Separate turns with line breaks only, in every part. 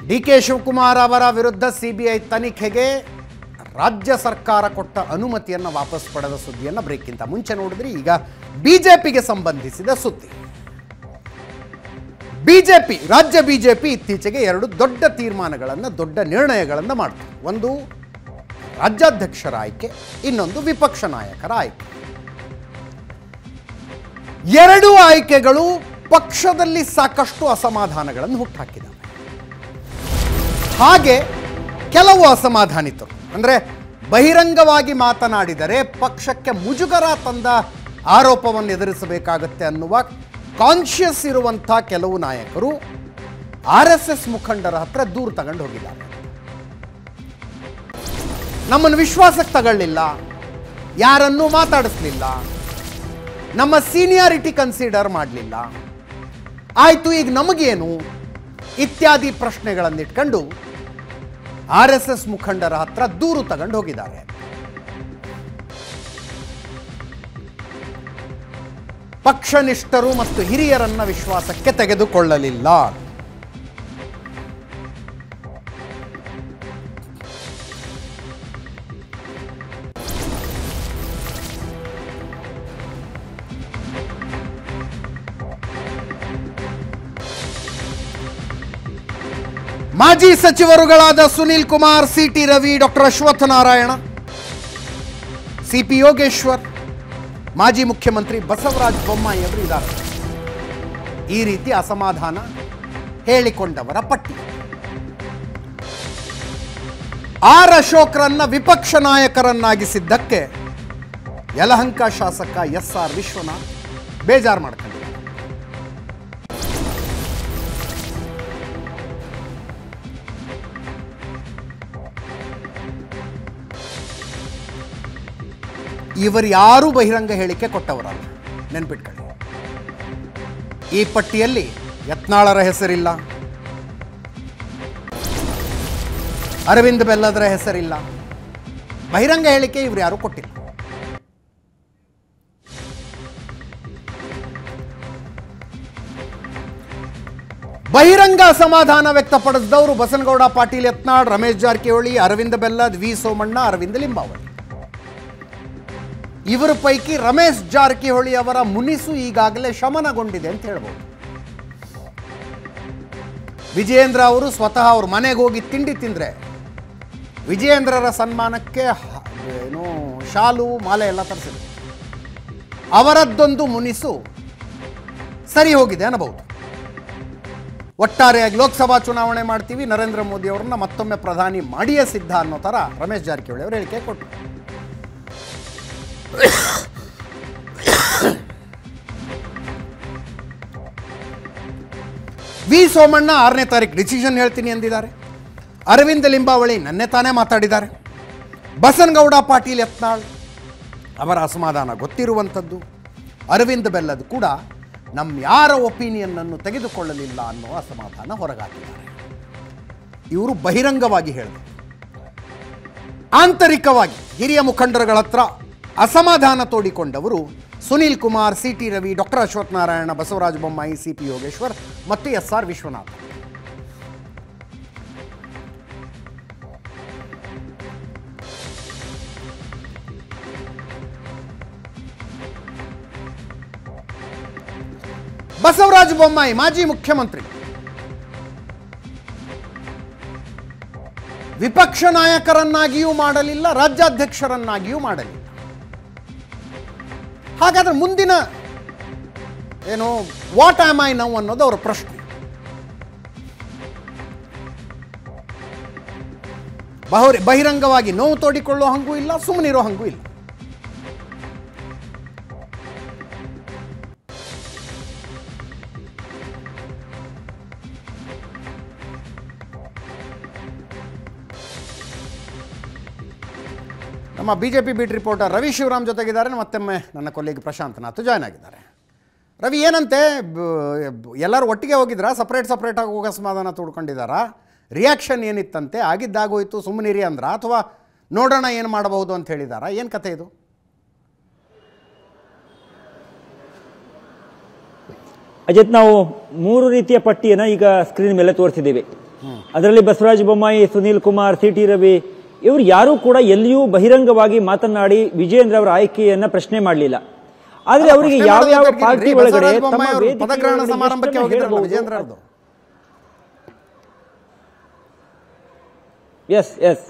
D K Shivakumar ಅವರ ವಿರುದ್ಧ CBI ತನಿಖೆಗೆ ರಾಜ್ಯ ಸರ್ಕಾರ ಕೊಟ್ಟ ಅನುಮತಿಯನ್ನು ವಾಪಸ್ ಪಡೆದ ಸುದ್ದಿಯನ್ನು ಬ್ರೇಕ್ಗಿಂತ ಮುಂಚೆ ನೋಡಿದ್ರೆ ಈಗ ಬಿಜೆಪಿಗೆ ಸಂಬಂಧಿಸಿದ ಸುದ್ದಿ ಬಿಜೆಪಿ ರಾಜ್ಯ ಬಿಜೆಪಿ ಇತ್ತೀಚೆಗೆ ಎರಡು ದೊಡ್ಡ ತೀರ್ಮಾನಗಳನ್ನು ದೊಡ್ಡ ನಿರ್ಣಯಗಳನ್ನು ಮಾಡ್ತು ಒಂದು ರಾಜ್ಯಾಧ್ಯಕ್ಷರ ಆಯ್ಕೆ ಇನ್ನೊಂದು ವಿಪಕ್ಷ ನಾಯಕರ ಆಯ್ಕೆ ಎರಡೂ ಆಯ್ಕೆಗಳು ಪಕ್ಷದಲ್ಲಿ ಸಾಕಷ್ಟು ಅಸಮಾಧಾನಗಳನ್ನು ಹುಟ್ಟುಹಾಕಿದವೆ ಹಾಗೆ ಕೆಲವು ಅಸಮಾಧಾನಿತರು ಅಂದರೆ ಬಹಿರಂಗವಾಗಿ ಮಾತನಾಡಿದರೆ ಪಕ್ಷಕ್ಕೆ ಮುಜುಗರ ತಂದ ಆರೋಪವನ್ನು ಎದುರಿಸಬೇಕಾಗತ್ತೆ ಅನ್ನುವ ಕಾನ್ಷಿಯಸ್ ಇರುವಂಥ ಕೆಲವು ನಾಯಕರು ಆರ್ ಎಸ್ ಎಸ್ ಮುಖಂಡರ ಹತ್ರ ದೂರ ತಗೊಂಡು ಹೋಗಿದ್ದಾರೆ ನಮ್ಮನ್ನು ವಿಶ್ವಾಸಕ್ಕೆ ತಗೊಳ್ಳಿಲ್ಲ ಯಾರನ್ನೂ ಮಾತಾಡಿಸ್ಲಿಲ್ಲ ನಮ್ಮ ಸೀನಿಯಾರಿಟಿ ಕನ್ಸಿಡರ್ ಮಾಡಲಿಲ್ಲ ಆಯಿತು ಈಗ ನಮಗೇನು ಇತ್ಯಾದಿ ಪ್ರಶ್ನೆಗಳನ್ನಿಟ್ಕೊಂಡು ಆರ್ ಎಸ್ ಎಸ್ ಮುಖಂಡರ ಹತ್ರ ದೂರು ತಗೊಂಡು ಹೋಗಿದ್ದಾರೆ ಪಕ್ಷನಿಷ್ಠರು ಮತ್ತು ಹಿರಿಯರನ್ನ ವಿಶ್ವಾಸಕ್ಕೆ ತೆಗೆದುಕೊಳ್ಳಲಿಲ್ಲ ಮಾಜಿ ಸಚಿವರುಗಳಾದ Sunil Kumar C T Ravi doctor Ashwath Narayana CP Yogeshwar ಮಾಜಿ ಮುಖ್ಯಮಂತ್ರಿ ಬಸವರಾಜ ಬೊಮ್ಮಾಯಿ ಅವರು ಇದ್ದಾರೆ ಈ ರೀತಿ ಅಸಮಾಧಾನ ಹೇಳಿಕೊಂಡವರ ಪಟ್ಟಿ ಆರ್ ಅಶೋಕ್ರನ್ನ ವಿಪಕ್ಷ ನಾಯಕರನ್ನಾಗಿಸಿದ್ದಕ್ಕೆ ಯಲಹಂಕ ಶಾಸಕ ಎಸ್ ಆರ್ ವಿಶ್ವನಾಥ್ ಬೇಜಾರು ಮಾಡ್ಕೊಂಡಿದ್ದಾರೆ ಇವರು ಯಾರೂ ಬಹಿರಂಗ ಹೇಳಿಕೆ ಕೊಟ್ಟವರಲ್ಲ ನೆನ್ಪಿಟ್ಕೊಳ್ಳಿ ಈ ಪಟ್ಟಿಯಲ್ಲಿ ಯತ್ನಾಳರ ಹೆಸರಿಲ್ಲ ಅರವಿಂದ್ ಬೆಲ್ಲದರ ಹೆಸರಿಲ್ಲ ಬಹಿರಂಗ ಹೇಳಿಕೆ ಇವರು ಯಾರೂ ಕೊಟ್ಟಿಲ್ಲ ಬಹಿರಂಗ ಅಸಮಾಧಾನ ವ್ಯಕ್ತಪಡಿಸಿದವರು ಬಸನಗೌಡ ಪಾಟೀಲ್ ಯತ್ನಾಳ್ ರಮೇಶ್ ಜಾರಕಿಹೊಳಿ ಅರವಿಂದ ಬೆಲ್ಲದ್ ವಿ ಸೋಮಣ್ಣ ಅರವಿಂದ ಲಿಂಬಾವಳಿ ಇವರ ಪೈಕಿ ರಮೇಶ್ ಜಾರಕಿಹೊಳಿ ಅವರ ಮುನಿಸು ಈಗಾಗಲೇ ಶಮನಗೊಂಡಿದೆ ಅಂತ ಹೇಳ್ಬೋದು ವಿಜಯೇಂದ್ರ ಅವರು ಸ್ವತಃ ಅವ್ರ ಮನೆಗೆ ಹೋಗಿ ತಿಂಡಿ ತಿಂದರೆ ವಿಜಯೇಂದ್ರರ ಸನ್ಮಾನಕ್ಕೆ ಹ- ಏನು ಶಾಲು ಮಾಲೆ ಎಲ್ಲ ತರಿಸಿದ್ರು ಅವರದ್ದೊಂದು ಮುನಿಸು ಸರಿ ಹೋಗಿದೆ ಅನ್ನಬಹುದು ಒಟ್ಟಾರೆಯಾಗಿ ಲೋಕಸಭಾ ಚುನಾವಣೆ ಮಾಡ್ತೀವಿ ನರೇಂದ್ರ ಮೋದಿ ಅವರನ್ನ ಮತ್ತೊಮ್ಮೆ ಪ್ರಧಾನಿ ಮಾಡಿಯೇ ಸಿದ್ಧ ಅನ್ನೋ ಥರ ರಮೇಶ್ ಜಾರಕಿಹೊಳಿ ಅವರು ಹೇಳಿಕೆ ಕೊಟ್ಟರು ವಿ ಸೋಮಣ್ಣ ಆರನೇ ತಾರೀಕು ಡಿಸಿಷನ್ ಹೇಳ್ತೀನಿ ಎಂದಿದ್ದಾರೆ ಅರವಿಂದ ಲಿಂಬಾವಳಿ ನನ್ನೆ ತಾನೇ ಮಾತಾಡಿದ್ದಾರೆ ಬಸನಗೌಡ ಪಾಟೀಲ್ ಯತ್ನಾಳ್ ಅವರ ಅಸಮಾಧಾನ ಗೊತ್ತಿರುವಂಥದ್ದು ಅರವಿಂದ ಬೆಲ್ಲದ್ ಕೂಡ ನಮ್ಮ ಯಾರ ಒಪಿನಿಯನ್ನನ್ನು ತೆಗೆದುಕೊಳ್ಳಲಿಲ್ಲ ಅನ್ನೋ ಅಸಮಾಧಾನ ಹೊರಗಾಕಿದ್ದಾರೆ ಇವರು ಬಹಿರಂಗವಾಗಿ ಹೇಳಿದರು ಆಂತರಿಕವಾಗಿ ಹಿರಿಯ ಮುಖಂಡರುಗಳ ಹತ್ರ ಅಸಮಾಧಾನ ತೋಡಿಕೊಂಡವರು Sunil Kumar C T Ravi doctor Ashwath Narayana Basavaraj Bommai C P Yogeshwar ಮತ್ತು ಎಸ್ ಆರ್ ವಿಶ್ವನಾಥ್ ಬಸವರಾಜ ಬೊಮ್ಮಾಯಿ ಮಾಜಿ ಮುಖ್ಯಮಂತ್ರಿ ವಿಪಕ್ಷ ನಾಯಕರನ್ನಾಗಿಯೂ ಮಾಡಲಿಲ್ಲ ರಾಜ್ಯಾಧ್ಯಕ್ಷರನ್ನಾಗಿಯೂ ಮಾಡಲಿಲ್ಲ ಹಾಗಾದ್ರೆ ಮುಂದಿನ ಏನು ವಾಟ್ ಆಮ್ ಐ ನೌ ಅನ್ನೋದು ಅವರ ಪ್ರಶ್ನೆ ಬಹುರಿ ಬಹಿರಂಗವಾಗಿ ನೋವು ತೋಡಿಕೊಳ್ಳೋ ಹಂಗೂ ಇಲ್ಲ ಸುಮ್ಮನಿರೋ ಹಂಗೂ ಇಲ್ಲ ನಮ್ಮ B J P beat reporter Ravi Shivaram ಜೊತೆಗಿದ್ದಾರೆ ಮತ್ತೊಮ್ಮೆ ನನ್ನ ಕೊಲ್ಲಿಗೆ ಪ್ರಶಾಂತ್ ನಾಥ್ ಜಾಯ್ನ್ ಆಗಿದ್ದಾರೆ ರವಿ ಏನಂತೆ ಬ- ಬ- ಎಲ್ಲರೂ ಒಟ್ಟಿಗೆ ಹೋಗಿದ್ರಾ ಸಪ್ರೇಟ್ ಸಪ್ರೇಟಾಗಿ ಹೋಗೋ ಸಮಾಧಾನ ತೋಡ್ಕೊಂಡಿದ್ದಾರಾ ರಿಯಾಕ್ಷನ್ ಏನಿತ್ತಂತೆ ಆಗಿದ್ದಾಗೋಯ್ತು ಸುಮ್ಮನಿರಿ ಅಂದ್ರ ಅಥವಾ ನೋಡೋಣ ಏನು ಮಾಡಬಹುದು ಅಂತ ಹೇಳಿದಾರಾ ಏನು ಕತೆ ಇದು
ಅಜಿತ್ ನಾವು ಮೂರು ರೀತಿಯ ಪಟ್ಟಿಯನ್ನು ಈಗ ಸ್ಕ್ರೀನ್ ಮೇಲೆ ತೋರಿಸಿದ್ದೀವಿ ಅದರಲ್ಲಿ ಬಸವರಾಜ ಬೊಮ್ಮಾಯಿ ಸುನೀಲ್ ಕುಮಾರ್ ಸಿ ಟಿ ರವಿ ಇವರು ಯಾರೂ ಕೂಡ ಎಲ್ಲಿಯೂ ಬಹಿರಂಗವಾಗಿ ಮಾತನಾಡಿ ವಿಜೇಂದ್ರ ಅವರ ಆಯ್ಕೆಯನ್ನ ಪ್ರಶ್ನೆ ಮಾಡಲಿಲ್ಲ ಆದ್ರೆ ಅವರಿಗೆ
ಪ್ರಶ್ನೆ
ಯಾವ ಯಾವ
ಮಾಡೋದಕ್ಕೆ
ಪಾರ್ಟಿ
ಬಿಡ್ರಿ,
ಒಳಗಡೆ
ಬಸವರಾಜ
ತಮ್ಮ
ಬೊಮ್ಮಾಯಿ ಅವರು
ವೇದಿಕೆಯ
ಪದಗ್ರಹಣ
ಒಳಗಡೆ
ಸಮಾರಂಭಕ್ಕೆ
ಎಷ್ಟನ್ನ
ಹೋಗಿದ್ರಲ್ಲ
ಹೇಳ್ಬೋದು?
ವಿಜೇಂದ್ರ ಅವ್ರದ್ದು
ಎಸ್ ಎಸ್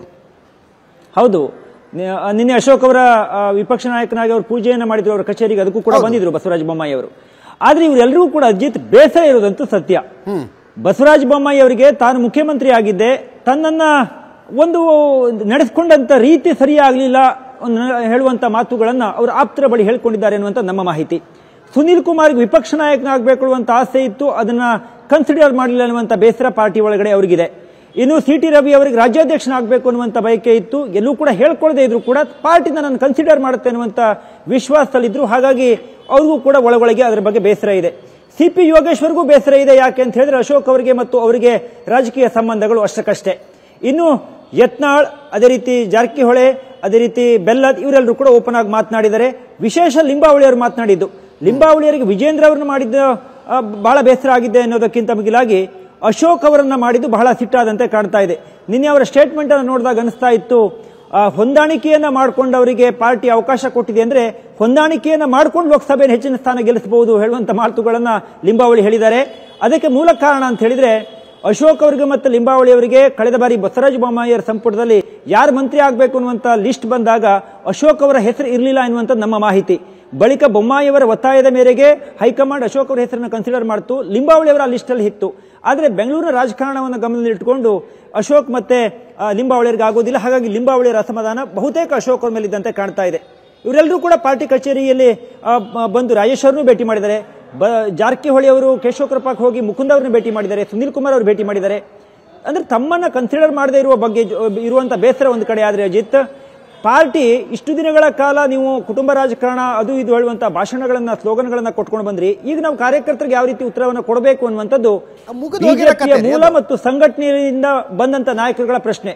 ಹೌದು ನಿ- ಆ, ನಿನ್ನೆ ಅಶೋಕ್ ಅವರ ಆ, ವಿಪಕ್ಷ ನಾಯಕನಾಗಿ ಅವರು ಪೂಜೆಯನ್ನ ಮಾಡಿದ್ರು ಅವರ ಕಚೇರಿಗೆ ಅದಕ್ಕೂ ಕೂಡ ಬಂದಿದ್ರು ಬಸವರಾಜ ಬೊಮ್ಮಾಯಿ ಅವರು ಆದ್ರೆ ಇವರೆಲ್ಲರಿಗೂ ಕೂಡ ಅಜಿತ್ ಬೇಸರ ಇರೋದಂತೂ ಸತ್ಯ ಬಸವರಾಜ ಬೊಮ್ಮಾಯಿ ಅವರಿಗೆ ತಾನು ಮುಖ್ಯಮಂತ್ರಿ ಆಗಿದ್ದೆ ತನ್ನನ್ನ ಒಂದು ನಡೆಸ್ಕೊಂಡಂತ ರೀತಿ ಸರಿಯಾಗಲಿಲ್ಲ ಹೇಳುವಂತ ಮಾತುಗಳನ್ನ ಅವರು ಆಪ್ತರ ಬಳಿ ಹೇಳ್ಕೊಂಡಿದ್ದಾರೆ ಅನ್ನುವಂತ ನಮ್ಮ ಮಾಹಿತಿ ಸುನೀಲ್ ಕುಮಾರ್ಗೆ ವಿಪಕ್ಷ ನಾಯಕನಾಗಬೇಕು ಅನ್ನುವಂತ ಆಸೆ ಇತ್ತು ಅದನ್ನ ಕನ್ಸಿಡರ್ ಮಾಡಲಿಲ್ಲ ಅನ್ನುವಂತ ಬೇಸರ ಪಾರ್ಟಿ ಒಳಗಡೆ ಅವರಿಗಿದೆ ಇನ್ನು ಸಿ ಟಿ ರವಿ ಅವರಿಗೆ ರಾಜ್ಯಾಧ್ಯಕ್ಷನಾಗಬೇಕು ಅನ್ನುವಂತ ಬಯಕೆ ಇತ್ತು ಎಲ್ಲೂ ಕೂಡ ಹೇಳ್ಕೊಳ್ಳದೆ ಇದ್ರು ಕೂಡ ಪಾರ್ಟಿ ನಾನು ಕನ್ಸಿಡರ್ ಮಾಡುತ್ತೆ ಅನ್ನುವಂತ ವಿಶ್ವಾಸದಲ್ಲಿದ್ರು ಹಾಗಾಗಿ ಅವ್ರಿಗೂ ಕೂಡ ಒಳಗೊಳಗೆ ಅದರ ಬಗ್ಗೆ ಬೇಸರ ಇದೆ ಸಿ ಪಿ ಯೋಗೇಶ್ವರ್ಗೂ ಬೇಸರ ಇದೆ ಯಾಕೆ ಅಂತ ಹೇಳಿದ್ರೆ ಅಶೋಕ್ ಅವರಿಗೆ ಮತ್ತು ಅವರಿಗೆ ರಾಜಕೀಯ ಸಂಬಂಧಗಳು ಅಷ್ಟಕ್ಕಷ್ಟೇ ಇನ್ನು ಯತ್ನಾಳ್ ಅದೇ ರೀತಿ ಜಾರಕಿಹೊಳೆ ಅದೇ ರೀತಿ ಬೆಲ್ಲದ್ ಇವರೆಲ್ಲರೂ ಕೂಡ ಓಪನ್ ಆಗಿ ಮಾತನಾಡಿದ್ದಾರೆ ವಿಶೇಷ ಲಿಂಬಾವಳಿ ಅವರು ಮಾತನಾಡಿದ್ದು ಲಿಂಬಾವಳಿಯವರಿಗೆ ವಿಜೇಂದ್ರ ಅವರನ್ನು ಮಾಡಿದ್ದ ಆ, ಬಹಳ ಬೇಸರ ಆಗಿದೆ ಅನ್ನೋದಕ್ಕಿಂತ ಮಿಗಿಲಾಗಿ ಅಶೋಕ್ ಅವರನ್ನ ಮಾಡಿದ್ದು ಬಹಳ ಸಿಟ್ಟಾದಂತೆ ಕಾಣ್ತಾ ಇದೆ ನಿನ್ನೆ ಅವರ ಸ್ಟೇಟ್ಮೆಂಟ್ ಅನ್ನು ನೋಡಿದಾಗ ಅನಿಸ್ತಾ ಇತ್ತು ಆ, ಹೊಂದಾಣಿಕೆಯನ್ನ ಮಾಡ್ಕೊಂಡು ಅವರಿಗೆ ಪಾರ್ಟಿ ಅವಕಾಶ ಕೊಟ್ಟಿದೆ ಅಂದ್ರೆ ಹೊಂದಾಣಿಕೆಯನ್ನ ಮಾಡ್ಕೊಂಡು ಲೋಕಸಭೆಯನ್ನು ಹೆಚ್ಚಿನ ಸ್ಥಾನ ಗೆಲ್ಲಿಸಬಹುದು ಹೇಳುವಂತ ಮಾತುಗಳನ್ನ ಲಿಂಬಾವಳಿ ಹೇಳಿದ್ದಾರೆ ಅದಕ್ಕೆ ಮೂಲ ಕಾರಣ ಅಂತ ಹೇಳಿದ್ರೆ ಅಶೋಕ್ ಅವರಿಗೆ ಮತ್ತು ಲಿಂಬಾವಳಿ ಅವರಿಗೆ ಕಳೆದ ಬಾರಿ ಬಸವರಾಜ ಬೊಮ್ಮಾಯಿಯರ ಸಂಪುಟದಲ್ಲಿ ಯಾರು ಮಂತ್ರಿ ಆಗಬೇಕು ಅನ್ನುವಂತ ಲಿಸ್ಟ್ ಬಂದಾಗ ಅಶೋಕ್ ಅವರ ಹೆಸರು ಇರಲಿಲ್ಲ ಎನ್ನುವಂತ ನಮ್ಮ ಮಾಹಿತಿ ಬಳಿಕ ಬೊಮ್ಮಾಯಿಯವರ ಒತ್ತಾಯದ ಮೇರೆಗೆ ಹೈಕಮಾಂಡ್ ಅಶೋಕ್ ಅವರ ಹೆಸರನ್ನು ಕನ್ಸಿಡರ್ ಮಾಡಿತು ಲಿಂಬಾವಳಿ ಅವರ ಲಿಸ್ಟ್ ಅಲ್ಲಿ ಇತ್ತು ಆದರೆ ಬೆಂಗಳೂರಿನ ರಾಜಕಾರಣವನ್ನು ಗಮನದಲ್ಲಿಟ್ಟುಕೊಂಡು ಅಶೋಕ್ ಮತ್ತೆ ಆ, ಲಿಂಬಾವಳಿಯರಿಗೆ ಆಗೋದಿಲ್ಲ ಹಾಗಾಗಿ ಲಿಂಬಾವಳಿಯರ ಅಸಮಾಧಾನ ಬಹುತೇಕ ಅಶೋಕ್ ಅವರ ಮೇಲಿದ್ದಂತೆ ಕಾಣ್ತಾ ಇದೆ ಇವರೆಲ್ಲರೂ ಕೂಡ ಪಾರ್ಟಿ ಕಚೇರಿಯಲ್ಲಿ ಆ, ಬ- ಬಂದು ರಾಜೇಶ್ ಅವರನ್ನು ಭೇಟಿ ಮಾಡಿದ್ದಾರೆ ಬ ಜಾರಕಿಹೊಳಿ ಅವರು ಕೇಶವ ಕೃಪಾಕ್ ಹೋಗಿ ಮುಕುಂದ್ ಅವರನ್ನು ಭೇಟಿ ಮಾಡಿದ್ದಾರೆ ಸುನೀಲ್ ಕುಮಾರ್ ಅವರು ಭೇಟಿ ಮಾಡಿದ್ದಾರೆ ಅಂದ್ರೆ ತಮ್ಮನ್ನ ಕನ್ಸಿಡರ್ ಮಾಡದೇ ಇರುವ ಬಗ್ಗೆ ಜ- ಇರುವಂತ ಬೇಸರ ಒಂದು ಕಡೆ ಆದ್ರೆ ಅಜಿತ್ ಪಾರ್ಟಿ ಇಷ್ಟು ದಿನಗಳ ಕಾಲ ನೀವು ಕುಟುಂಬ ರಾಜಕಾರಣ ಅದು ಇದು ಹೇಳುವಂತ ಭಾಷಣಗಳನ್ನ ಸ್ಲೋಗನ್ಗಳನ್ನ ಕೊಟ್ಕೊಂಡು ಬಂದ್ರಿ ಈಗ ನಾವು ಕಾರ್ಯಕರ್ತರಿಗೆ ಯಾವ ರೀತಿ ಉತ್ತರವನ್ನು ಕೊಡಬೇಕು ಅನ್ನುವಂಥದ್ದು
ಮುಗಿದು ಹೋಗಿರೋ
ಬಿಜೆಪಿಯ
ಕಥೆ
ಮೂಲ ಮತ್ತು ಸಂಘಟನೆಯಿಂದ ಬಂದಂತ ನಾಯಕರುಗಳ ಪ್ರಶ್ನೆ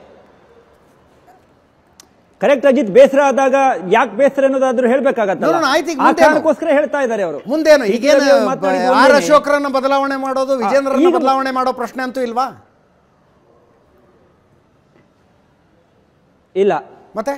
ಕರೆಕ್ಟ್ ಅಜಿತ್ ಬೇಸರ ಆದಾಗ ಯಾಕೆ ಬೇಸರ ಅನ್ನೋದಾದ್ರೂ ಹೇಳ್ಬೇಕಾಗತ್ತಲ್ಲ
ನೋಡೋಣ, ಆಯ್ತು, ಈಗ
ಆ
ಮುಂದೇನು?
ಕಾರಣಕ್ಕೋಸ್ಕರ ಹೇಳ್ತಾ ಇದ್ದಾರೆ ಅವರು
ಮುಂದೇನು ಈಗೇನು
ಈಗೇನು ಮಾತನಾಡಿದ್ದು
ಆರ್
ಒಂದೇನೆ.
ಅಶೋಕರನ್ನ ಬದಲಾವಣೆ ಮಾಡೋದು ವಿಜೇಂದ್ರನ
ಈಗ-
ಬದಲಾವಣೆ ಮಾಡೋ ಪ್ರಶ್ನೆ ಅಂತೂ ಇಲ್ವಾ
ಇಲ್ಲ
ಮತ್ತೆ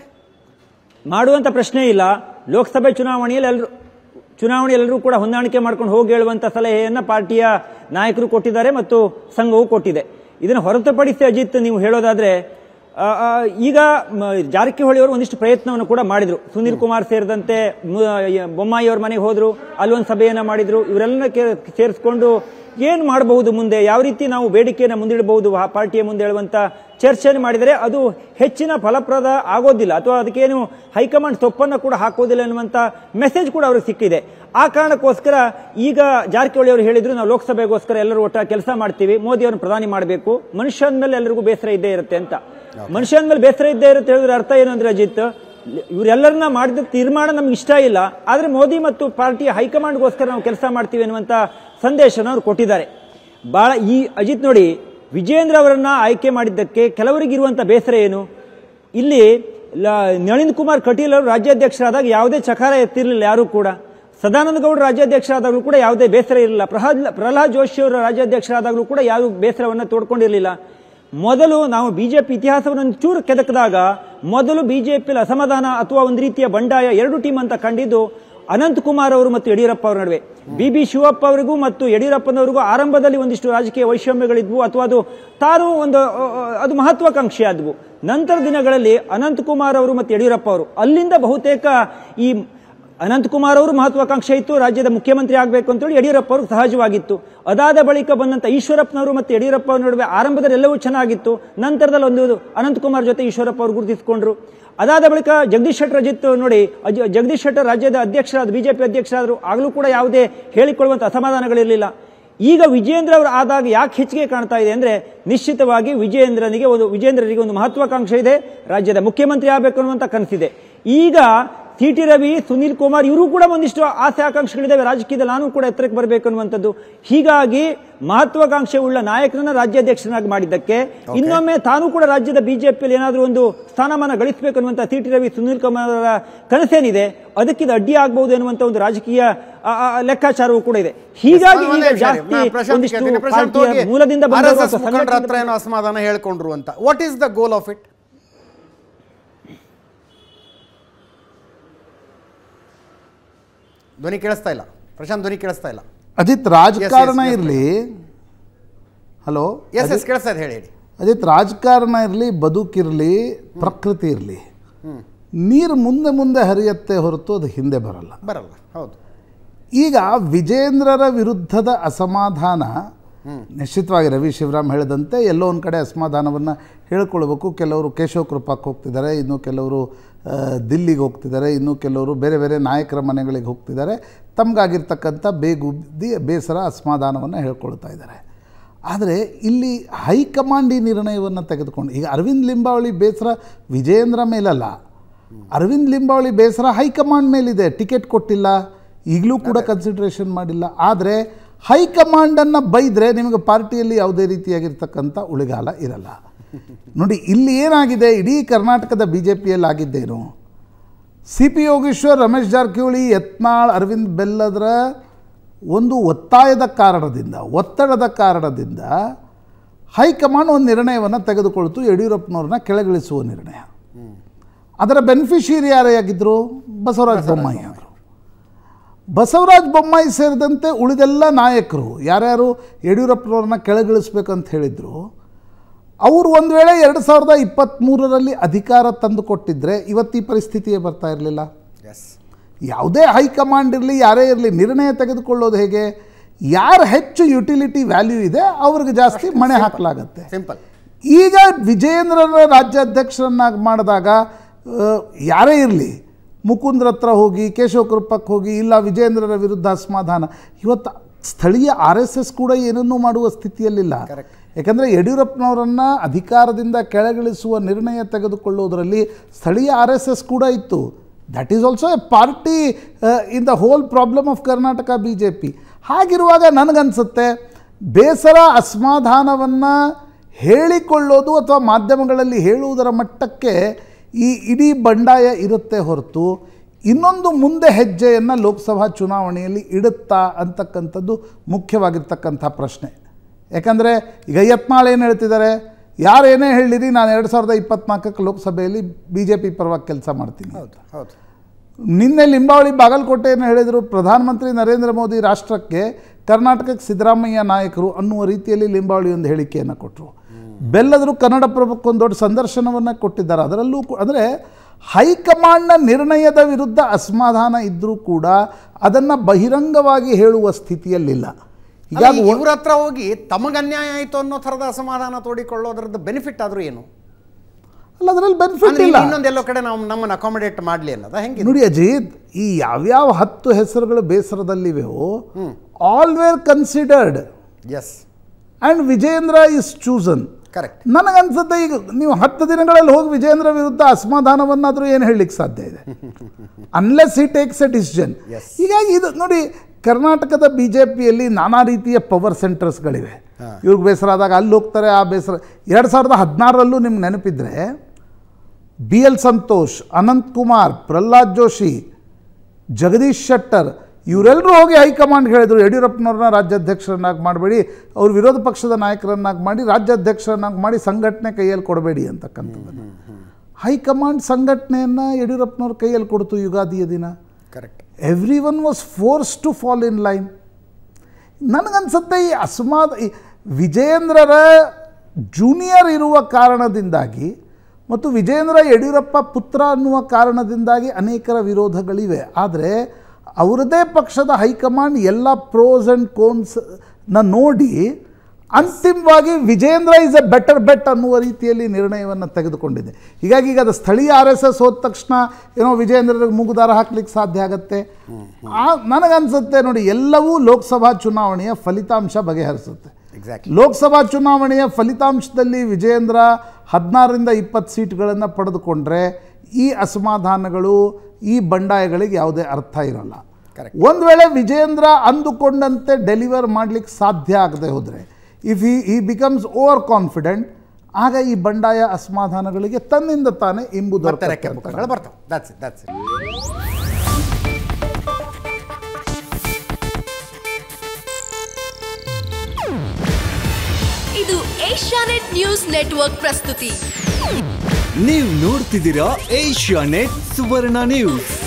ಮಾಡುವಂತ ಪ್ರಶ್ನೆ ಇಲ್ಲ ಲೋಕಸಭೆ ಚುನಾವಣೆಯಲ್ಲಿ ಎಲ್ಲರೂ ಚುನಾವಣೆ ಎಲ್ಲರೂ ಕೂಡ ಹೊಂದಾಣಿಕೆ ಮಾಡ್ಕೊಂಡು ಹೋಗಿ ಹೇಳುವಂತ ಸಲಹೆಯನ್ನ ಪಾರ್ಟಿಯ ನಾಯಕರು ಕೊಟ್ಟಿದ್ದಾರೆ ಮತ್ತು ಸಂಘವು ಕೊಟ್ಟಿದೆ ಇದನ್ನು ಹೊರತುಪಡಿಸಿ ಅಜಿತ್ ನೀವು ಹೇಳೋದಾದ್ರೆ ಆ, ಆ, ಈಗ ಮ, ಜಾರಕಿಹೊಳಿ ಅವರು ಒಂದಿಷ್ಟು ಪ್ರಯತ್ನವನ್ನು ಕೂಡ ಮಾಡಿದ್ರು ಸುನೀಲ್ ಕುಮಾರ್ ಸೇರಿದಂತೆ ಮು- ಯ- ಬೊಮ್ಮಾಯಿ ಅವ್ರ ಮನೆಗೆ ಹೋದ್ರು ಅಲ್ಲೊಂದು ಸಭೆಯನ್ನ ಮಾಡಿದ್ರು ಇವರೆಲ್ಲ ಸೇರಿಸ್ಕೊಂಡು ಏನ್ ಮಾಡಬಹುದು ಮುಂದೆ ಯಾವ ರೀತಿ ನಾವು ಬೇಡಿಕೆಯನ್ನು ಮುಂದಿಡಬಹುದು ಆ ಪಾರ್ಟಿಯ ಮುಂದೆ ಹೇಳುವಂತ ಚರ್ಚೆಯನ್ನು ಮಾಡಿದರೆ ಅದು ಹೆಚ್ಚಿನ ಫಲಪ್ರದ ಆಗೋದಿಲ್ಲ ಅಥವಾ ಅದಕ್ಕೇನು ಹೈಕಮಾಂಡ್ ತಪ್ಪನ್ನು ಕೂಡ ಹಾಕೋದಿಲ್ಲ ಅನ್ನುವಂತ ಮೆಸೇಜ್ ಕೂಡ ಅವ್ರಿಗೆ ಸಿಕ್ಕಿದೆ ಆ ಕಾರಣಕ್ಕೋಸ್ಕರ ಈಗ ಜಾರಕಿಹೊಳಿ ಅವರು ಹೇಳಿದ್ರು ನಾವು ಲೋಕಸಭೆಗೋಸ್ಕರ ಎಲ್ಲರೂ ಒಟ್ಟಾಗಿ ಕೆಲಸ ಮಾಡ್ತೀವಿ ಮೋದಿ ಅವರನ್ನು ಪ್ರಧಾನಿ ಮಾಡಬೇಕು ಮನುಷ್ಯನ ಮೇಲೆ ಎಲ್ಲರಿಗೂ ಬೇಸರ ಇದ್ದೇ ಇರುತ್ತೆ ಅಂತ ಮನುಷ್ಯನ ಮೇಲೆ ಬೇಸರ ಇದ್ದೇ ಇರುತ್ತೆ ಹೇಳಿದ್ರೆ ಅರ್ಥ ಏನು ಅಂದ್ರೆ ಅಜಿತ್ ಇವರೆಲ್ಲರನ್ನ ಮಾಡಿದ ತೀರ್ಮಾನ ನಮ್ಗೆ ಇಷ್ಟ ಇಲ್ಲ ಆದ್ರೆ ಮೋದಿ ಮತ್ತು ಪಾರ್ಟಿಯ ಹೈಕಮಾಂಡ್ಗೋಸ್ಕರ ನಾವು ಕೆಲಸ ಮಾಡ್ತೀವಿ ಅನ್ನುವಂತ ಸಂದೇಶನ ಅವ್ರು ಕೊಟ್ಟಿದ್ದಾರೆ ಬಹಳ ಈ ಅಜಿತ್ ನೋಡಿ ವಿಜೇಂದ್ರ ಅವರನ್ನ ಆಯ್ಕೆ ಮಾಡಿದ್ದಕ್ಕೆ ಕೆಲವರಿಗೆ ಇರುವಂತ ಬೇಸರ ಏನು ಇಲ್ಲಿ ಲ- ನಳಿನ್ ಕುಮಾರ್ ಕಟೀಲ್ ಅವರು ರಾಜ್ಯಾಧ್ಯಕ್ಷರಾದಾಗ ಯಾವುದೇ ಚಕಾರ ಎತ್ತಿರಲಿಲ್ಲ ಯಾರು ಕೂಡ ಸದಾನಂದ ಗೌಡ ರಾಜ್ಯಾಧ್ಯಕ್ಷರಾದಾಗಲೂ ಕೂಡ ಯಾವುದೇ ಬೇಸರ ಇರಲಿಲ್ಲ ಪ್ರಹ್ಲಾದ್ ಪ್ರಹ್ಲಾದ್ ಜೋಶಿ ಅವರು ರಾಜ್ಯಾಧ್ಯಕ್ಷರಾದಾಗಲೂ ಕೂಡ ಯಾವ ಬೇಸರವನ್ನು ತೋಡ್ಕೊಂಡಿರಲಿಲ್ಲ ಮೊದಲು ನಾವು ಬಿಜೆಪಿ ಇತಿಹಾಸವನ್ನು ಚೂರು ಕೆದಕಿದಾಗ ಮೊದಲು ಬಿಜೆಪಿ ಅಸಮಾಧಾನ ಅಥವಾ ಒಂದು ರೀತಿಯ ಬಂಡಾಯ ಎರಡು ಟೀಮ್ ಅಂತ ಕಂಡಿದ್ದು ಅನಂತ್ ಕುಮಾರ್ ಅವರು ಮತ್ತು ಯಡಿಯೂರಪ್ಪ ಅವರ ನಡುವೆ ಬಿ ಬಿ ಶಿವಪ್ಪ ಅವರಿಗೂ ಮತ್ತು ಯಡಿಯೂರಪ್ಪನವರಿಗೂ ಆರಂಭದಲ್ಲಿ ಒಂದಿಷ್ಟು ರಾಜಕೀಯ ವೈಷಮ್ಯಗಳಿದ್ವು ಅಥವಾ ಅದು ತಾನು ಒಂದು ಅ, ಅ, ಅದು ಮಹತ್ವಾಕಾಂಕ್ಷಿ ಆದವು ನಂತರ ದಿನಗಳಲ್ಲಿ ಅನಂತ್ ಕುಮಾರ್ ಅವರು ಮತ್ತು ಯಡಿಯೂರಪ್ಪ ಅವರು ಅಲ್ಲಿಂದ ಬಹುತೇಕ ಈ ಅನಂತ್ ಕುಮಾರ್ ಅವರು ಮಹತ್ವಾಕಾಂಕ್ಷೆ ಇತ್ತು ರಾಜ್ಯದ ಮುಖ್ಯಮಂತ್ರಿ ಆಗಬೇಕು ಅಂತೇಳಿ ಯಡಿಯೂರಪ್ಪ ಅವರು ಸಹಜವಾಗಿತ್ತು ಅದಾದ ಬಳಿಕ ಬಂದಂತ ಈಶ್ವರಪ್ಪನವರು ಮತ್ತು ಯಡಿಯೂರಪ್ಪ ಅವರ ನಡುವೆ ಆರಂಭದಲ್ಲಿ ಎಲ್ಲವೂ ಚೆನ್ನಾಗಿತ್ತು ನಂತರದಲ್ಲಿ ಒಂದು ಅನಂತ್ ಕುಮಾರ್ ಜೊತೆ ಈಶ್ವರಪ್ಪ ಅವರು ಗುರುತಿಸಿಕೊಂಡ್ರು ಅದಾದ ಬಳಿಕ ಜಗದೀಶ್ ಶೆಟ್ಟರ್ ಅಜಿತ್ ನೋಡಿ ಅಜ- ಜಗದೀಶ್ ಶೆಟ್ಟರ್ ರಾಜ್ಯದ ಅಧ್ಯಕ್ಷರಾದ ಬಿಜೆಪಿ ಅಧ್ಯಕ್ಷರಾದರು ಆಗಲೂ ಕೂಡ ಯಾವುದೇ ಹೇಳಿಕೊಳ್ಳುವಂತ ಅಸಮಾಧಾನಗಳಿರಲಿಲ್ಲ ಈಗ ವಿಜೇಂದ್ರ ಅವರು ಆದಾಗ ಯಾಕೆ ಹೆಚ್ಚಿಗೆ ಕಾಣ್ತಾ ಇದೆ ಅಂದ್ರೆ ನಿಶ್ಚಿತವಾಗಿ ವಿಜೇಂದ್ರನಿಗೆ ಒಂದು ವಿಜೇಂದ್ರನಿಗೆ ಒಂದು ಮಹತ್ವಾಕಾಂಕ್ಷೆ ಇದೆ ರಾಜ್ಯದ ಮುಖ್ಯಮಂತ್ರಿ ಆಗಬೇಕು ಅನ್ನುವಂತ ಕನಸಿದೆ ಈಗ ಸಿ ಟಿ ರವಿ ಸುನೀಲ್ ಕುಮಾರ್ ಇವರು ಕೂಡ ಒಂದಿಷ್ಟು ಆಸೆ ಆಕಾಂಕ್ಷೆಗಳಿದ್ದಾವೆ ರಾಜಕೀಯದಲ್ಲಿ ನಾನು ಕೂಡ ಎತ್ತರಕ್ಕೆ ಬರಬೇಕು ಅನ್ನುವಂಥದ್ದು ಹೀಗಾಗಿ ಮಹತ್ವಾಕಾಂಕ್ಷೆ ಉಳ್ಳ ನಾಯಕರನ್ನ ರಾಜ್ಯಾಧ್ಯಕ್ಷನಾಗಿ ಮಾಡಿದ್ದಕ್ಕೆ ಇನ್ನೊಮ್ಮೆ ತಾನು ಕೂಡ ರಾಜ್ಯದ ಬಿಜೆಪಿಯಲ್ಲಿ ಏನಾದರೂ ಒಂದು ಸ್ಥಾನಮಾನ ಗಳಿಸಬೇಕು ಅನ್ನುವಂಥ ಸಿ ಟಿ ರವಿ ಸುನೀಲ್ ಕುಮಾರ್ ಅವರ ಕನಸೇನಿದೆ ಅದಕ್ಕಿದು ಅಡ್ಡಿ ಆಗಬಹುದು ಎನ್ನುವಂಥ ಒಂದು ರಾಜಕೀಯ ಆ, ಆ, ಲೆಕ್ಕಾಚಾರವೂ ಕೂಡ ಇದೆ ಹೀಗಾಗಿ
ಒಂದೇ
ಈಗ
ನಿಮಿಷ ಇರಿ.
ಜಾಸ್ತಿ
ನಾ ಪ್ರಶಾಂತ್
ಒಂದಿಷ್ಟು
ಕೇಳ್ತೀನಿ. ಪ್ರಶಾಂತ್
ಪಾರ್ಟಿಯ
ಹೋಗಿ
ಮೂಲದಿಂದ ಬಂದವರು
RSS
ಅಥವಾ
ಮುಖಂಡರ
ಸಂಘಟನೆಯಿಂದ
ಹತ್ರ ಏನೋ ಅಸಮಾಧಾನ ಹೇಳ್ಕೊಂಡ್ರು ಅಂತ what is the goal of it ಧ್ವನಿ ಕೇಳಿಸ್ತಾ ಇಲ್ಲ ಪ್ರಶಾಂತ್ ಧ್ವನಿ ಕೇಳಿಸ್ತಾ ಇಲ್ಲ
ಅಜಿತ್ ರಾಜಕಾರಣ
yes,
ಇರಲಿ ಹಲೋ
ಎಸ್ ಎಸ್ ಕೇಳಿಸ್ತಾ ಇದೆ ಹೇಳಿ ಹೇಳಿ
ಅಜಿತ್ ರಾಜಕಾರಣ ಇರಲಿ ಬದುಕಿರಲಿ ಪ್ರಕೃತಿ ಇರಲಿ ನೀರು ಮುಂದೆ ಮುಂದೆ ಹರಿಯತ್ತೆ ಹೊರತು ಅದು ಹಿಂದೆ ಬರಲ್ಲ
ಬರಲ್ಲ ಹೌದು
ಈಗ ವಿಜೇಂದ್ರರ ವಿರುದ್ಧದ ಅಸಮಾಧಾನ ನಿಶ್ಚಿತವಾಗಿ ರವಿ ಶಿವರಾಮ್ ಹೇಳಿದಂತೆ ಎಲ್ಲೋ ಒಂದು ಕಡೆ ಅಸಮಾಧಾನವನ್ನು ಹೇಳ್ಕೊಳ್ಬೇಕು ಕೆಲವರು ಕೇಶವ ಕೃಪಕ್ಕೆ ಹೋಗ್ತಿದ್ದಾರೆ ಇನ್ನು ಕೆಲವರು ಆ, ದಿಲ್ಲಿಗೆ ಹೋಗ್ತಿದ್ದಾರೆ ಇನ್ನು ಕೆಲವರು ಬೇರೆ ಬೇರೆ ನಾಯಕರ ಮನೆಗಳಿಗೆ ಹೋಗ್ತಿದ್ದಾರೆ ತಮಗಾಗಿರ್ತಕ್ಕಂಥ ಬೇಗುದ್ದಿ ಬೇಸರ ಅಸಮಾಧಾನವನ್ನು ಹೇಳ್ಕೊಳ್ತಾ ಇದ್ದಾರೆ ಆದರೆ ಇಲ್ಲಿ ಹೈಕಮಾಂಡ್ ಈ ನಿರ್ಣಯವನ್ನು ತೆಗೆದುಕೊಂಡು ಈಗ ಅರವಿಂದ್ ಲಿಂಬಾವಳಿ ಬೇಸರ ವಿಜೇಂದ್ರ ಮೇಲಲ್ಲ ಅರವಿಂದ್ ಲಿಂಬಾವಳಿ ಬೇಸರ ಹೈಕಮಾಂಡ್ ಮೇಲಿದೆ ಟಿಕೆಟ್ ಕೊಟ್ಟಿಲ್ಲ ಈಗಲೂ ಕೂಡ ಕನ್ಸಿಡ್ರೇಷನ್ ಮಾಡಿಲ್ಲ ಆದರೆ ಹೈಕಮಾಂಡನ್ನು ಬೈದರೆ ನಿಮಗೆ ಪಾರ್ಟಿಯಲ್ಲಿ ಯಾವುದೇ ರೀತಿಯಾಗಿರ್ತಕ್ಕಂಥ ಉಳಿಗಾಲ ಇರಲ್ಲ ನೋಡಿ ಇಲ್ಲಿ ಏನಾಗಿದೆ ಇಡೀ ಕರ್ನಾಟಕದ ಬಿ ಜೆ ಪಿಯಲ್ಲಿ ಆಗಿದ್ದೇನು ಸಿ ಪಿ ಯೋಗೇಶ್ವರ್ ರಮೇಶ್ ಜಾರಕಿಹೊಳಿ ಯತ್ನಾಳ್ ಅರವಿಂದ್ ಬೆಲ್ಲದ್ರ ಒಂದು ಒತ್ತಾಯದ ಕಾರಣದಿಂದ ಒತ್ತಡದ ಕಾರಣದಿಂದ ಹೈಕಮಾಂಡ್ ಒಂದು ನಿರ್ಣಯವನ್ನು ತೆಗೆದುಕೊಳ್ತು ಯಡಿಯೂರಪ್ಪನವ್ರನ್ನ ಕೆಳಗಿಳಿಸುವ ನಿರ್ಣಯ ಅದರ ಬೆನಿಫಿಷಿಯರಿ ಯಾರಾಗಿದ್ದರು ಬಸವರಾಜ ಬೊಮ್ಮಾಯಿ ಅವರು ಬಸವರಾಜ ಬೊಮ್ಮಾಯಿ ಸೇರಿದಂತೆ ಉಳಿದೆಲ್ಲ ನಾಯಕರು ಯಾರ್ಯಾರು ಯಡಿಯೂರಪ್ಪನವ್ರನ್ನ ಕೆಳಗಿಳಿಸ್ಬೇಕಂತ ಹೇಳಿದರು ಅವರು ಒಂದು ವೇಳೆ ಎರಡು ಸಾವಿರದ ಇಪ್ಪತ್ತ್ಮೂರರಲ್ಲಿ ಅಧಿಕಾರ ತಂದು ಕೊಟ್ಟಿದ್ದರೆ ಇವತ್ತು ಈ ಪರಿಸ್ಥಿತಿಯೇ ಬರ್ತಾ ಇರಲಿಲ್ಲ
ಎಸ್
ಯಾವುದೇ ಹೈಕಮಾಂಡ್ ಇರಲಿ ಯಾರೇ ಇರಲಿ ನಿರ್ಣಯ ತೆಗೆದುಕೊಳ್ಳೋದು ಹೇಗೆ ಯಾರು ಹೆಚ್ಚು ಯುಟಿಲಿಟಿ ವ್ಯಾಲ್ಯೂ ಇದೆ ಅವ್ರಿಗೆ ಜಾಸ್ತಿ ಮಣೆ ಹಾಕಲಾಗತ್ತೆ
ಸಿಂಪಲ್
ಈಗ ವಿಜಯೇಂದ್ರನ ರಾಜ್ಯಾಧ್ಯಕ್ಷರನ್ನಾಗಿ ಮಾಡಿದಾಗ ಆ, ಯಾರೇ ಇರಲಿ ಮುಕುಂದ್ರ ಹತ್ರ ಹೋಗಿ ಕೇಶವ ಕೃಪಕ್ಕೆ ಹೋಗಿ ಇಲ್ಲ ವಿಜಯೇಂದ್ರರ ವಿರುದ್ಧ ಅಸಮಾಧಾನ ಇವತ್ತು ಸ್ಥಳೀಯ ಆರ್ ಎಸ್ ಎಸ್ ಕೂಡ ಏನನ್ನೂ ಮಾಡುವ ಸ್ಥಿತಿಯಲ್ಲಿಲ್ಲ
Correct.
ಯಾಕಂದರೆ ಯಡಿಯೂರಪ್ಪನವರನ್ನು ಅಧಿಕಾರದಿಂದ ಕೆಳಗಿಳಿಸುವ ನಿರ್ಣಯ ತೆಗೆದುಕೊಳ್ಳೋದರಲ್ಲಿ ಸ್ಥಳೀಯ ಆರ್ ಎಸ್ ಎಸ್ ಕೂಡ ಇತ್ತು that is also a party in the whole problem of Karnataka B J P ಹಾಗಿರುವಾಗ ನನಗನ್ಸುತ್ತೆ ಬೇಸರ ಅಸಮಾಧಾನವನ್ನು ಹೇಳಿಕೊಳ್ಳೋದು ಅಥವಾ ಮಾಧ್ಯಮಗಳಲ್ಲಿ ಹೇಳುವುದರ ಮಟ್ಟಕ್ಕೆ ಈ ಇಡೀ ಬಂಡಾಯ ಇರುತ್ತೆ ಹೊರತು ಇನ್ನೊಂದು ಮುಂದೆ ಹೆಜ್ಜೆಯನ್ನು ಲೋಕಸಭಾ ಚುನಾವಣೆಯಲ್ಲಿ ಇಡುತ್ತಾ ಅಂತಕ್ಕಂಥದ್ದು ಮುಖ್ಯವಾಗಿರ್ತಕ್ಕಂಥ ಪ್ರಶ್ನೆ ಯಾಕಂದರೆ ಈಗ ಯತ್ನಾಳ್ ಏನು ಹೇಳ್ತಿದ್ದಾರೆ ಯಾರು ಏನೇ ಹೇಳಿರಿ ನಾನು ಎರಡು ಸಾವಿರದ ಇಪ್ಪತ್ನಾಲ್ಕಕ್ಕೆ ಲೋಕಸಭೆಯಲ್ಲಿ ಬಿ ಜೆ ಪಿ ಪರವಾಗಿ ಕೆಲಸ ಮಾಡ್ತೀನಿ
ಹೌದು ಹೌದು
ನಿನ್ನೆ ಲಿಂಬಾವಳಿ ಬಾಗಲಕೋಟೆಯನ್ನು ಹೇಳಿದರು ಪ್ರಧಾನಮಂತ್ರಿ ನರೇಂದ್ರ ಮೋದಿ ರಾಷ್ಟ್ರಕ್ಕೆ ಕರ್ನಾಟಕಕ್ಕೆ ಸಿದ್ದರಾಮಯ್ಯ ನಾಯಕರು ಅನ್ನುವ ರೀತಿಯಲ್ಲಿ ಲಿಂಬಾವಳಿ ಒಂದು ಹೇಳಿಕೆಯನ್ನು ಕೊಟ್ಟರು ಬೆಲ್ಲದರು ಕನ್ನಡಪ್ರಭಕ್ಕೆ ಒಂದು ದೊಡ್ಡ ಸಂದರ್ಶನವನ್ನು ಕೊಟ್ಟಿದ್ದಾರೆ ಅದರಲ್ಲೂ ಅಂದರೆ ಹೈಕಮಾಂಡ್ನ ನಿರ್ಣಯದ ವಿರುದ್ಧ ಅಸಮಾಧಾನ ಇದ್ದರೂ ಕೂಡ ಅದನ್ನು ಬಹಿರಂಗವಾಗಿ ಹೇಳುವ ಸ್ಥಿತಿಯಲ್ಲಿಲ್ಲ ಹೀಗಾಗಿ
ಹೀಗಾಗಿ ಇವ್ರ ಹತ್ರ ಹೋಗಿ ತಮಗೆ ಅನ್ಯಾಯ ಆಯಿತು ಅನ್ನೋ ಥರದ ಅಸಮಾಧಾನ ತೋಡಿಕೊಳ್ಳೋದ್ರದ್ದು ಬೆನಿಫಿಟ್ ಆದ್ರೂ ಏನು
ಅಲ್ಲ ಅದರಲ್ಲಿ ಬೆನಿಫಿಟ್
ಅಂದ್ರೆ
ಇಲ್ಲ
ಇನ್ನೊಂದೆಲ್ಲೋ ಕಡೆ ನಾವು ನಮ್ಮನ್ನು ಅಕಾಮಿಡೇಟ್ ಮಾಡಲಿ ಅನ್ನೋದ ಹೆಂಗೆ
ನೋಡಿ ಅಜಿತ್ ಈ ಯಾವ್ಯಾವ ಹತ್ತು ಹೆಸರುಗಳು ಬೇಸರದಲ್ಲಿವೆಯೋ all were considered
as
and Vijayendra is chosen
correct
ನನಗನ್ಸುತ್ತೆ ಈಗ ನೀವು ಹತ್ತು ದಿನಗಳಲ್ಲಿ ಹೋಗಿ ವಿಜೇಂದ್ರ ವಿರುದ್ಧ ಅಸಮಾಧಾನವನ್ನಾದರೂ ಏನು ಹೇಳಲಿಕ್ಕೆ ಸಾಧ್ಯ ಇದೆ ಅನ್ಲೆಸ್ ಈ ಟೇಕ್ಸ್ ಎ ಡಿಸಿಷನ್
Yes.
ಹೀಗಾಗಿ ಇದು ನೋಡಿ ಕರ್ನಾಟಕದ ಬಿ ಜೆ ಪಿಯಲ್ಲಿ ನಾನಾ ರೀತಿಯ ಪವರ್ ಸೆಂಟರ್ಸ್ಗಳಿವೆ ಇವ್ರಿಗೆ ಬೇಸರ ಆದಾಗ ಅಲ್ಲಿ ಹೋಗ್ತಾರೆ ಆ ಬೇಸರ ಎರಡು ಸಾವಿರದ ಹದಿನಾರರಲ್ಲೂ ನಿಮ್ಗೆ ನೆನಪಿದ್ರೆ ಬಿ ಎಲ್ ಸಂತೋಷ್ ಅನಂತ್ ಕುಮಾರ್ ಪ್ರಹ್ಲಾದ್ ಜೋಶಿ ಜಗದೀಶ್ ಶೆಟ್ಟರ್ ಇವರೆಲ್ಲರೂ ಹೋಗಿ ಹೈಕಮಾಂಡ್ ಹೇಳಿದರು ಯಡಿಯೂರಪ್ಪನವ್ರನ್ನ ರಾಜ್ಯಾಧ್ಯಕ್ಷರನ್ನಾಗಿ ಮಾಡಬೇಡಿ ಅವ್ರ ವಿರೋಧ ಪಕ್ಷದ ನಾಯಕರನ್ನಾಗಿ ಮಾಡಿ ರಾಜ್ಯಾಧ್ಯಕ್ಷರನ್ನಾಗಿ ಮಾಡಿ ಸಂಘಟನೆ ಕೈಯಲ್ಲಿ ಕೊಡಬೇಡಿ ಅಂತಕ್ಕಂಥದ್ದನ್ನು ಹೈಕಮಾಂಡ್ ಸಂಘಟನೆಯನ್ನು ಯಡಿಯೂರಪ್ಪನವ್ರ ಕೈಯಲ್ಲಿ ಕೊಡ್ತು ಯುಗಾದಿಯ ದಿನ
correct
everyone was forced to fall in line ನನಗನ್ಸುತ್ತೆ ಈ ಅಸಮಾಧ ಈ ವಿಜೇಂದ್ರರ ಜೂನಿಯರ್ ಇರುವ ಕಾರಣದಿಂದಾಗಿ ಮತ್ತು ವಿಜೇಂದ್ರ ಯಡಿಯೂರಪ್ಪ ಪುತ್ರ ಅನ್ನುವ ಕಾರಣದಿಂದಾಗಿ ಅನೇಕರ ವಿರೋಧಗಳಿವೆ ಆದರೆ ಅವರದೇ ಪಕ್ಷದ ಹೈಕಮಾಂಡ್ ಎಲ್ಲ ಪ್ರೋಸ್ ಆ್ಯಂಡ್ ಕೋನ್ಸ್ ನ ನೋಡಿ ಅಂತಿಮವಾಗಿ Vijayendra is a better bet ಅನ್ನುವ ರೀತಿಯಲ್ಲಿ ನಿರ್ಣಯವನ್ನು ತೆಗೆದುಕೊಂಡಿದೆ ಹೀಗಾಗಿ ಈಗ ಅದು ಸ್ಥಳೀಯ ಆರ್ ಎಸ್ ಎಸ್ ಹೋದ ತಕ್ಷಣ ಏನೋ ವಿಜೇಂದ್ರರಿಗೆ ಮುಗುದಾರ ಹಾಕ್ಲಿಕ್ಕೆ ಸಾಧ್ಯ ಆಗುತ್ತೆ ಆ ನನಗನ್ಸುತ್ತೆ ನೋಡಿ ಎಲ್ಲವೂ ಲೋಕಸಭಾ ಚುನಾವಣೆಯ ಫಲಿತಾಂಶ ಬಗೆಹರಿಸುತ್ತೆ
ಎಕ್ಸಾಕ್ಟ್ಲಿ
ಲೋಕಸಭಾ ಚುನಾವಣೆಯ ಫಲಿತಾಂಶದಲ್ಲಿ ವಿಜೇಂದ್ರ ಹದಿನಾರರಿಂದ ಇಪ್ಪತ್ತು ಸೀಟ್ಗಳನ್ನು ಪಡೆದುಕೊಂಡ್ರೆ ಈ ಅಸಮಾಧಾನಗಳು ಈ ಬಂಡಾಯಗಳಿಗೆ ಯಾವುದೇ ಅರ್ಥ ಇರಲ್ಲ
Correct.
ಒಂದು ವೇಳೆ ವಿಜೇಂದ್ರ ಅಂದುಕೊಂಡಂತೆ ಡೆಲಿವರ್ ಮಾಡಲಿಕ್ಕೆ ಸಾಧ್ಯ ಆಗದೆ ಹೋದರೆ ಇಫ್ ಈ ಈ ಬಿಕಮ್ಸ್ ಓವರ್ ಕಾನ್ಫಿಡೆಂಟ್ ಆಗ ಈ ಬಂಡಾಯ ಅಸಮಾಧಾನಗಳಿಗೆ ತನ್ನಿಂದ ತಾನೇ ಇಂಬು
ಮತ್ತೆ ರೆಕ್ಕೆ
ದೊರಕುತ್ತೆ ಅಂತ
ಪುಕ್ಕಗಳು ಬರ್ತಾವೆ that's it that's it
Asianet news network ಪ್ರಸ್ತುತಿ
ನೀವು ನೋಡ್ತಿದ್ದೀರಾ ಏಷ್ಯಾ ನೆಟ್ ಸುವರ್ಣ ನ್ಯೂಸ್